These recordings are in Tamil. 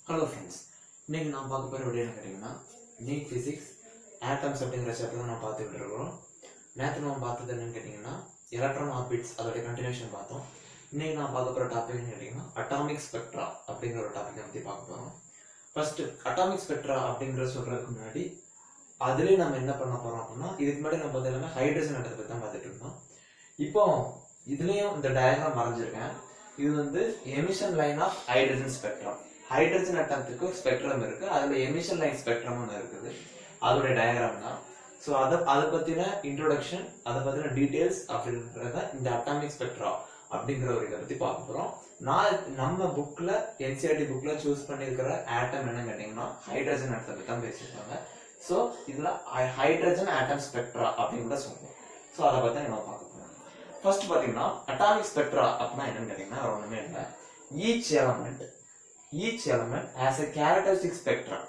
ஹலோ ஃப்ரெண்ட்ஸ் இன்னைக்கு நான் பார்க்க போகிற வீடியோ என்ன கேட்டிங்கன்னா நீட் ஃபிசிக்ஸ் ஆட்டம்ஸ் அப்படிங்கிற சாப்டர் நான் பார்த்துக்கிட்டு இருக்கிறோம் நேற்று நம்ம பார்த்தது என்னன்னு கேட்டிங்கன்னா எலக்ட்ரான் ஆர்பிட்ஸ் அதோட கண்டினியூஷன் பார்த்தோம் இன்னைக்கு நான் பார்க்க போகிற டாபிக்னு கேட்டிங்கன்னா அட்டாமிக் ஸ்பெக்ட்ரா அப்படிங்கிற ஒரு டாபிக் பற்றி பார்க்க போகிறோம் ஃபர்ஸ்ட் அட்டாமிக் ஸ்பெக்ட்ரா அப்படிங்கிற சொல்கிறதுக்கு முன்னாடி அதுலேயே நம்ம என்ன பண்ண போகிறோம் அப்படின்னா இதுக்கு முன்னாடி நம்ம பார்த்தது எல்லாமே ஹைட்ரஜன் ஆட்டத்தை பற்றி தான் பார்த்துட்டு இருந்தோம் இப்போ இதுலேயும் இந்த டயக்ராம் வரைஞ்சிருக்கேன் இது வந்து emission line of hydrogen spectrum hydrogen அட்டத்துக்கு ஸ்பெக்ட்ரம் இருக்கு அதுல எமிஷன் லைன் ஸ்பெக்ட்ரம் ஒன்று இருக்குது அதோட டயக்ராம் தான் ஸோ அதை அதை பத்தின இன்ட்ரோடக்ஷன் அதை பத்தின டீடைல்ஸ் அப்படின்றத இந்த அட்டாமிக் ஸ்பெக்ட்ரா அப்படிங்கிற ஒரு இதை பத்தி பார்க்க போறோம் நான் நம்ம புக்ல என்சிஆர்டி புக்ல சூஸ் பண்ணியிருக்கிற ஆட்டம் என்னன்னு கேட்டீங்கன்னா ஹைட்ரஜன் ஆட்டத்தை பத்தி தான் பேசியிருக்காங்க ஸோ இதுல ஹைட்ரஜன் ஆட்டம் ஸ்பெக்ட்ரா அப்படின்னு கூட சொல்லுவோம் ஸோ அதை பத்தி நம்ம பார்க்க போறோம் ஃபர்ஸ்ட் பாத்தீங்கன்னா அட்டாமிக் ஸ்பெக்ட்ரா அப்படின்னா என்னன்னு கேட்டீங்கன்னா வேற ஒண்ணுமே இல்லை each element each element as a characteristic spectrum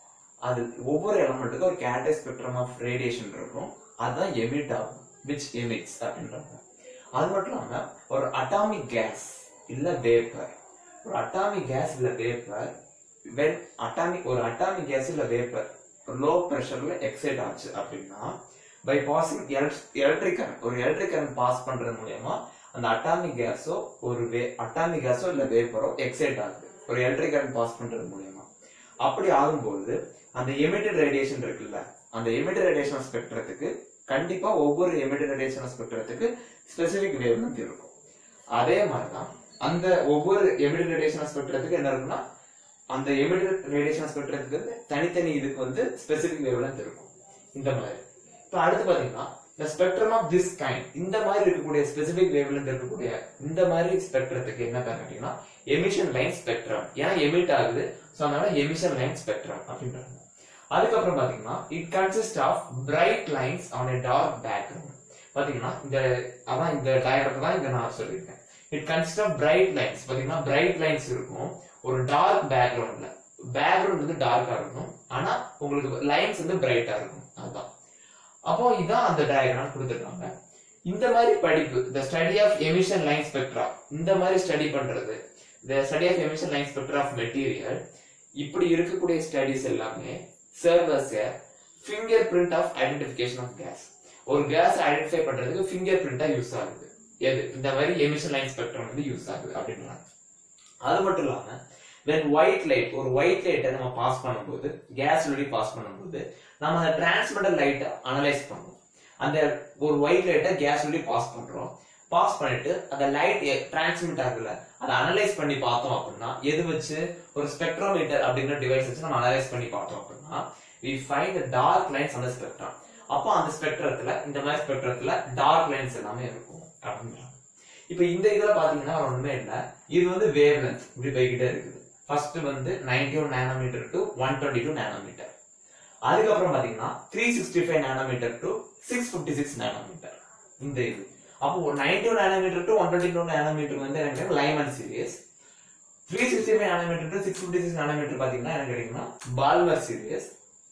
அது ஒவ்வொரு எலமெண்ட்டுக்கும் ஒரு கேரக்டர் ஸ்பெக்ட்ரம் ஆஃப் ரேடியேஷன் இருக்கும் அதுதான் எமிட் ஆகும் விச் எமிட்ஸ் அப்படின்றாங்க அது மட்டும் இல்லாம ஒரு அட்டாமிக் கேஸ் இல்ல வேப்பர் ஒரு அட்டாமிக் கேஸ் இல்ல வேப்பர் வென் அட்டாமிக் ஒரு அட்டாமிக் கேஸ் இல்ல வேப்பர் லோ ப்ரெஷர்ல எக்ஸைட் ஆச்சு அப்படின்னா பை பாசிங் எலக்ட்ரிக் கரண்ட் ஒரு எலக்ட்ரிக் கரண்ட் பாஸ் பண்றது மூலியமா அந்த அட்டாமிக் கேஸோ ஒரு வே அட்டாமிக் கேஸோ இல்ல வேப்பரோ எக்ஸைட் ஆகுது ஒரு எலக்ட்ரிக் கரண்ட் பாஸ் பண்றது மூலியமா அப்படி ஆகும்போது அந்த எமிட்டட் ரேடியேஷன் இருக்குல்ல அந்த எமிட்டட் ரேடியேஷன் ஸ்பெக்ட்ரத்துக்கு கண்டிப்பா ஒவ்வொரு எமிட்டட் ரேடியேஷன் ஸ்பெக்ட்ரத்துக்கு ஸ்பெசிபிக் வேவ் லென்த் இருக்கும் அதே மாதிரிதான் அந்த ஒவ்வொரு எமிட்டட் ரேடியேஷன் ஸ்பெக்ட்ரத்துக்கு என்ன இருக்குன்னா அந்த எமிட்டட் ரேடியேஷன் ஸ்பெக்ட்ரத்துக்கு வந்து தனித்தனி இதுக்கு வந்து ஸ்பெசிபிக் வேவ் லென்த் இருக்கும் இந்த மாதிரி இப்ப அடுத்து பாத்தீங்கன்னா இந்த ஸ்பெக்ட்ரம் ஆஃப் திஸ் கைண்ட் இந்த மாதிரி இருக்கக்கூடிய ஸ்பெசிபிக் வேவ்லென்த் இருக்கக்கூடிய இந்த மாதிரி ஸ்பெக்ட்ரத்துக்கு என்ன பேர் கேட்டீங்கன்னா எமிஷன் லைன் ஸ்பெக்ட்ரம் ஏன்னா எமிட் ஆகுது சோ அதனால எமிஷன் லைன் ஸ்பெக்ட்ரம் அப்படின்றாங்க அதுக்கப்புறம் பாத்தீங்கன்னா it consist of bright lines on a dark background பாத்தீங்கன்னா இந்த அதான் இந்த டயக்ராம் தான் இங்க நான் சொல்லியிருக்கேன் it consist of bright lines பாத்தீங்கன்னா பிரைட் லைன்ஸ் இருக்கும் ஒரு டார்க் பேக்ரவுண்ட்ல பேக்ரவுண்ட் வந்து டார்க்கா இருக்கும் ஆனா உங்களுக்கு லைன்ஸ் வந்து பிரைட்டா இருக்கும் அதுதான் அப்போ இதான் அந்த டயக்ராம் கொடுத்துருக்காங்க இந்த மாதிரி படிப்பு the study of emission line spectra இந்த மாதிரி ஸ்டடி பண்றது the study of emission line spectra of material இப்படி இருக்கக்கூடிய ஸ்டடிஸ் எல்லாமே serve as a fingerprint of identification of gas ஒரு கேஸ் ஐடென்டிஃபை பண்றதுக்கு ஃபிங்கர் பிரிண்டா யூஸ் ஆகுது எது இந்த மாதிரி எமிஷன் லைன் ஸ்பெக்ட்ரம் வந்து யூஸ் ஆகுது அப்படின்றாங்க அது மட்டும் இல்லாம when ஒயிட் லைட் ஒரு ஒயிட் லைட்டை நம்ம பாஸ் பண்ணும்போது கேஸ் வழி பாஸ் பண்ணும்போது நம்ம அந்த டிரான்ஸ்மிட்டர் லைட்டை அனலைஸ் பண்ணுவோம் அந்த ஒரு ஒயிட் லைட்டை கேஸ் வழி பாஸ் பண்றோம் பாஸ் பண்ணிட்டு அந்த லைட் டிரான்ஸ்மிட் ஆகுல அதை அனலைஸ் பண்ணி பார்த்தோம் அப்படின்னா எது வச்சு ஒரு ஸ்பெக்ட்ரோமீட்டர் அப்படிங்கிற டிவைஸ் வச்சு நம்ம அனலைஸ் பண்ணி பார்த்தோம் அப்படின்னா we find the dark lines அந்த ஸ்பெக்ட்ரம் அப்போ அந்த ஸ்பெக்ட்ரத்துல இந்த மாதிரி ஸ்பெக்ட்ரத்துல டார்க் லைன்ஸ் எல்லாமே இருக்கும் அப்படின்றாங்க இப்போ இந்த இதுல பாத்தீங்கன்னா ஒண்ணுமே இல்ல இது வந்து வேவ் லென்த் இப்படி போய்கிட்டே இருக்குது ஃபர்ஸ்ட் வந்து ninety one nanometre to one twenty two nanometre அதுக்கப்புறம் பாத்தீங்கன்னா three sixty five nanometre to six fifty six nanometre இந்த இது அப்போ ninety one nanometre to one twenty two nanometre வந்து எனக்கு Lyman series three sixty five nanometre to six fifty six nanometre பாத்தீங்கன்னா எனக்கு கிடைக்குன்னா Balmer series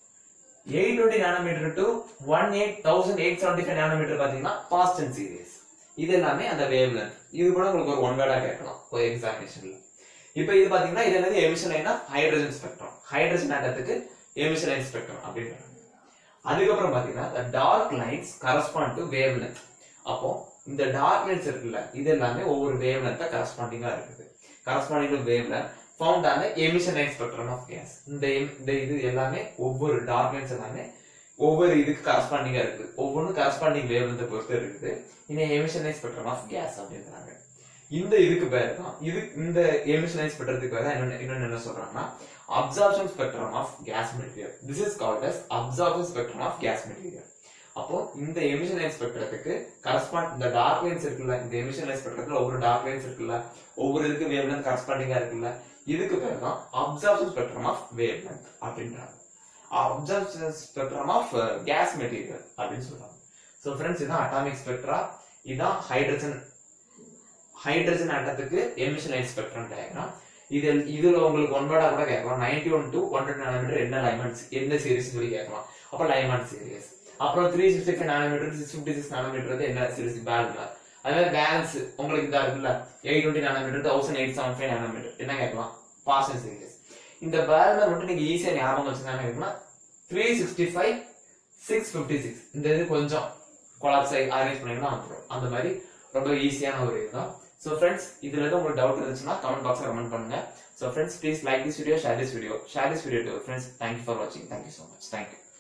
eight twenty nanometre to one eight thousand eight seventy five nanometre பாத்தீங்கன்னா பாஸ்டன் சீரியஸ் இது எல்லாமே அந்த வேவ் லென்த் இது கூட உங்களுக்கு ஒரு ஒன் வேர்டா கேட்கலாம் ஒரு எக்ஸாமினேஷன்ல இப்போ இது பாத்தீங்கன்னா இது என்னது எமிஷன் லைனா ஹைட்ரஜன் ஸ்பெக்ட்ரம் ஹைட்ரஜன் ஆட்டத்துக்கு எமிஷன் லைன் ஸ்பெக்ட்ரம் அப்படின்றாங்க அதுக்கப்புறம் பாத்தீங்கன்னா dark lines correspond to wavelength அப்போ இந்த டார்க் லைன்ஸ் இருக்குல்ல இது எல்லாமே ஒவ்வொரு வேவ் லென்த்தா கரஸ்பாண்டிங்கா இருக்குது corresponding to wavelength found ஆன emission line spectrum of gas இந்த em- இந்த இது எல்லாமே ஒவ்வொரு டார்க் லைன்ஸ் எல்லாமே ஒவ்வொரு இதுக்கு கரஸ்பாண்டிங்கா இருக்குது ஒவ்வொன்றும் கரஸ்பாண்டிங் வேவ் லென்த் பொறுத்து இருக்குது இந்த emission line spectrum of gas அப்படின்றாங்க இந்த இதுக்கு பேர் தான் இது இந்த எமிஷன் லைன் ஸ்பெக்ட்ரத்துக்கு பேர் தான் இன்னொன்னு இன்னொன்னு என்ன சொல்றாங்கன்னா absorption spectrum of gas material this is called as absorption spectrum of gas material அப்போ இந்த எமிஷன் லைன் ஸ்பெக்ட்ரத்துக்கு கரஸ்பாண்ட் இந்த டார்க் லைன்ஸ் இருக்குல்ல இந்த எமிஷன் லைன் ஸ்பெக்ட்ரத்துல ஒவ்வொரு டார்க் லைன்ஸ் இருக்குல்ல ஒவ்வொரு இதுக்கு வேவ் லென்த் கரஸ்பாண்டிங்கா இருக்குல்ல இதுக்கு பேர் தான் absorption spectrum of wavelength அப்படின்றாங்க absorption spectrum of gas material அப்படின்னு சொல்றாங்க ஸோ ஃப்ரெண்ட்ஸ் இதான் அட்டாமிக் ஸ்பெக்ட்ரா இதான் ஹைட்ரஜன் ஹைட்ரஜன் ஆட்டத்துக்கு எமிஷன் லைன் ஸ்பெக்ட்ரம் டயக்ராம் இது இதுல உங்களுக்கு ஒன் வேர்டா கூட கேட்கலாம் ninety one to one twenty nanometre என்ன லைமன்ஸ் எந்த சீரிஸ் சொல்லி கேட்கலாம் அப்ப லைமன் சீரிஸ் அப்புறம் three sixty five nanometre six fifty six nanometre வந்து என்ன சீரிஸ் பேலன்ஸ் அதே மாதிரி பேலன்ஸ் உங்களுக்கு இதா இருக்குல்ல eight twenty nanometre thousand eight seven five nanometre என்ன கேட்கலாம் பாசன் சீரிஸ் இந்த பேலர் மட்டும் நீங்க ஈஸியா ஞாபகம் வச்சுக்கோங்கன்னா three sixty five six fifty six இந்த இது கொஞ்சம் கொலாப்ஸ் ஆகி அரேஞ்ச் பண்ணீங்கன்னா வந்துடும் அந்த மாதிரி ரொம்ப ஈஸியான ஒரு இதுதான் ஸோ ஃப்ரெண்ட்ஸ் இதுல எதுவும் உங்களுக்கு டவுட் இருந்துச்சுன்னா கமெண்ட் பாக்ஸ்ல கமெண்ட் பண்ணுங்க so friends please like this video share this video share this video to friends thank you for வாட்சிங் தேங்க்யூ ஸோ மச் தேங்க்யூ